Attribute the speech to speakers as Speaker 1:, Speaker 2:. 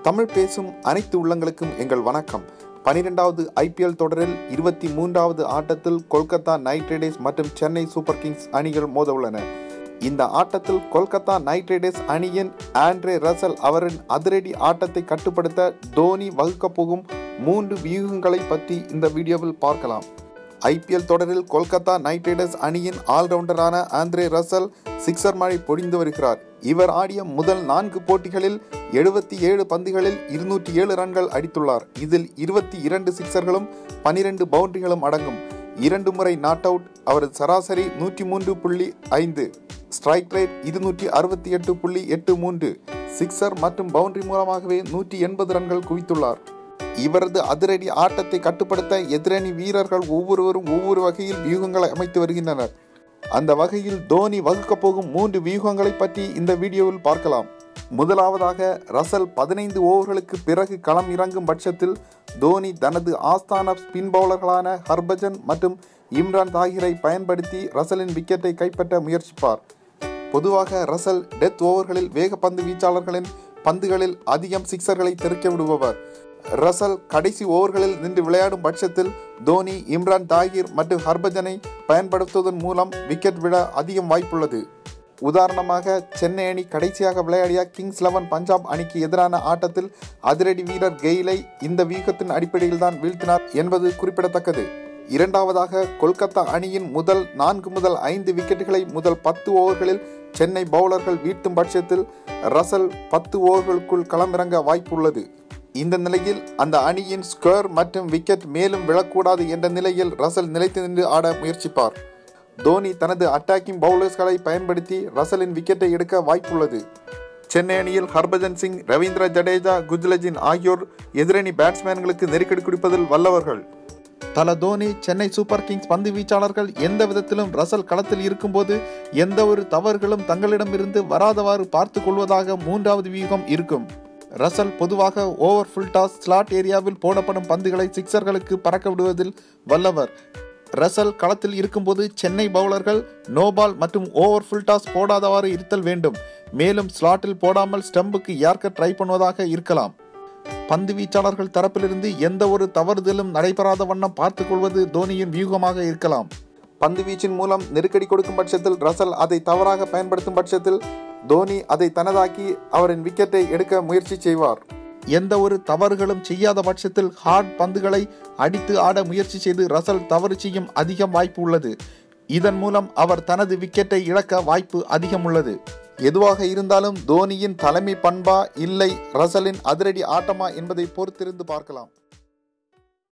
Speaker 1: தமிழ் பேசும் அனைத்து உள்ளங்களுக்கும் எங்கள் வணக்கம் பனிரெண்டாவது ஐபிஎல் தொடரில் இருபத்தி மூன்றாவது ஆட்டத்தில் கொல்கத்தா நைட் ரைடர்ஸ் மற்றும் சென்னை சூப்பர் கிங்ஸ் அணிகள் மோத உள்ளன இந்த ஆட்டத்தில் கொல்கத்தா நைட் ரைடர்ஸ் அணியின் ஆண்ட்ரே ரசல் அவரின் அதிரடி ஆட்டத்தை கட்டுப்படுத்த தோனி வகுக்கப் போகும் மூன்று வியூகங்களை பற்றி இந்த வீடியோவில் பார்க்கலாம் ஐபிஎல் தொடரில் கொல்கத்தா நைட் ரைடர்ஸ் அணியின் ஆல்ரவுண்டரான ஆந்திரே ரசல் சிக்ஸர் மழை பொழிந்து வருகிறார் இவர் ஆடிய முதல் நான்கு போட்டிகளில் எழுபத்தி ஏழு பந்துகளில் இருநூற்றி ஏழு ரன்கள் அடித்துள்ளார் இதில் இருபத்தி இரண்டு சிக்ஸர்களும் பனிரெண்டு பவுண்டரிகளும் அடங்கும் இரண்டு முறை நாட் அவுட் அவரது சராசரி நூற்றி மூன்று புள்ளி ஐந்து ஸ்ட்ரைக் ரேட் இருநூற்றி அறுபத்தி எட்டு புள்ளி எட்டு மூன்று சிக்ஸர் மற்றும் பவுண்டரி மூலமாகவே நூற்றி எண்பது ரன்கள் குவித்துள்ளார் இவரது அதிரடி ஆட்டத்தை கட்டுப்படுத்த எதிரணி வீரர்கள் ஒவ்வொருவரும் ஒவ்வொரு வகையில் வியூகங்களை அமைத்து வருகின்றனர் அந்த வகையில் தோனி வகுக்கப் போகும் மூன்று வியூகங்களை பற்றி இந்த வீடியோவில் பார்க்கலாம் முதலாவதாக ரசல் பதினைந்து ஓவர்களுக்கு பிறகு களம் இறங்கும் பட்சத்தில் தோனி தனது ஆஸ்தான ஸ்பின் பவுலர்களான ஹர்பஜன் மற்றும் இம்ரான் தாகிரை பயன்படுத்தி ரசலின் விக்கெட்டை கைப்பற்ற முயற்சிப்பார் பொதுவாக ரசல் டெத் ஓவர்களில் வேகப்பந்து வீச்சாளர்களின் பந்துகளில் அதிகம் சிக்ஸர்களை தெறிக்க விடுபவர் ரசல் கடைசி ஓவர்களில் நின்று விளையாடும் பட்சத்தில் தோனி இம்ரான் தாகிர் மற்றும் ஹர்பஜனை பயன்படுத்துவதன் மூலம் விக்கெட் விட அதிகம் வாய்ப்புள்ளது உதாரணமாக சென்னை அணி கடைசியாக விளையாடிய கிங்ஸ் லெவன் பஞ்சாப் அணிக்கு எதிரான ஆட்டத்தில் அதிரடி வீரர் கெயிலை இந்த வீகத்தின் அடிப்படையில் தான் வீழ்த்தினார் என்பது குறிப்பிடத்தக்கது இரண்டாவதாக கொல்கத்தா அணியின் முதல் நான்கு முதல் ஐந்து விக்கெட்டுகளை முதல் பத்து ஓவர்களில் சென்னை பவுலர்கள் வீழ்த்தும் பட்சத்தில் ரசல் பத்து ஓவர்களுக்குள் களமிறங்க வாய்ப்புள்ளது இந்த நிலையில் அந்த அணியின் ஸ்கொயர் மற்றும் விக்கெட் மேலும் விழக்கூடாது என்ற நிலையில் ரசல் நிலைத்து நின்று ஆட முயற்சிப்பார் தோனி தனது அட்டாக்கிங் பவுலர்ஸ்களை பயன்படுத்தி ரசலின் விக்கெட்டை எடுக்க வாய்ப்புள்ளது சென்னை அணியில் ஹர்பஜன் சிங் ரவீந்திர ஜடேஜா குஜ்லஜின் ஆகியோர் எதிரணி பேட்ஸ்மேன்களுக்கு நெருக்கடி கொடுப்பதில் வல்லவர்கள் தல தோனி சென்னை சூப்பர் கிங்ஸ் பந்து வீச்சாளர்கள் எந்த விதத்திலும் ரசல் களத்தில் இருக்கும்போது எந்த ஒரு தவறுகளும் தங்களிடமிருந்து வராதவாறு பார்த்து கொள்வதாக மூன்றாவது வியூகம் இருக்கும் ரசல் பொதுவாக ஓவர் ஃபுல் டாஸ் ஸ்லாட் ஏரியாவில் போடப்படும் பந்துகளை சிக்ஸர்களுக்கு பறக்க விடுவதில் வல்லவர் ரசல் களத்தில் இருக்கும்போது சென்னை பவுலர்கள் நோபால் மற்றும் ஓவர் ஃபுல் டாஸ் போடாதவாறு இருத்தல் வேண்டும் மேலும் ஸ்லாட்டில் போடாமல் ஸ்டம்புக்கு யார்க்க ட்ரை பண்ணுவதாக இருக்கலாம் பந்து வீச்சாளர்கள் தரப்பிலிருந்து எந்த ஒரு தவறுதலும் நடைபெறாத வண்ணம் பார்த்துக் கொள்வது தோனியின் வியூகமாக இருக்கலாம் பந்து வீச்சின் மூலம் நெருக்கடி கொடுக்கும் பட்சத்தில் ரசல் அதை தவறாக பயன்படுத்தும் பட்சத்தில் தோனி அதை தனதாக்கி அவரின் விக்கெட்டை எடுக்க முயற்சி செய்வார் எந்த ஒரு தவறுகளும் செய்யாத பட்சத்தில் ஹார்ட் பந்துகளை அடித்து ஆட முயற்சி செய்து ரசல் தவறு செய்யும் அதிகம் வாய்ப்பு உள்ளது இதன் மூலம் அவர் தனது விக்கெட்டை இழக்க வாய்ப்பு அதிகம் உள்ளது எதுவாக இருந்தாலும் தோனியின் தலைமை பண்பா இல்லை ரசலின் அதிரடி ஆட்டமா என்பதை பொறுத்திருந்து பார்க்கலாம்